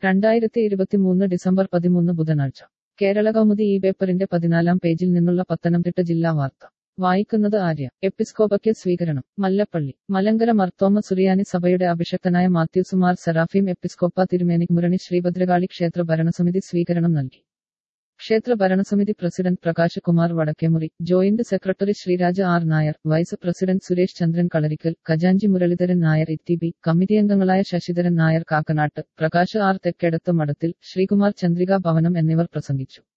രണ്ടായിരത്തി ഇരുപത്തിമൂന്ന് ഡിസംബർ പതിമൂന്ന് ബുധനാഴ്ച കേരള കൗമുദി ഈ പേപ്പറിന്റെ പതിനാലാം പേജിൽ നിന്നുള്ള പത്തനംതിട്ട ജില്ലാ വാർത്ത വായിക്കുന്നത് ആര്യ എപ്പിസ്കോപ്പയ്ക്ക് സ്വീകരണം മല്ലപ്പള്ളി മലങ്കര മർത്തോമ സുറിയാനി സഭയുടെ അഭിഷക്തനായ മാത്യുസുമാർ സെറാഫീം എപ്പിസ്കോപ്പ തിരുമേനിക് മുരണി ശ്രീഭദ്രകാളി ക്ഷേത്ര ഭരണസമിതി സ്വീകരണം നൽകി ക്ഷേത്ര ഭരണസമിതി president Prakash Kumar Vadakkemuri joint secretary Sreeraja R Nair vice president Suresh Chandran Kalarikkal ഖജാഞ്ചി മുരളീധരൻ നായർ ഇത്തിബി കമ്മിറ്റി അംഗങ്ങളായ ശശിധരൻ നായർ കാക്കനാട്ട് പ്രകാശ് ആർ തെക്കേടത്ത് മഠത്തിൽ ശ്രീകുമാർ ചന്ദ്രിക ഭവനം എന്നിവർ പ്രസംഗിച്ചു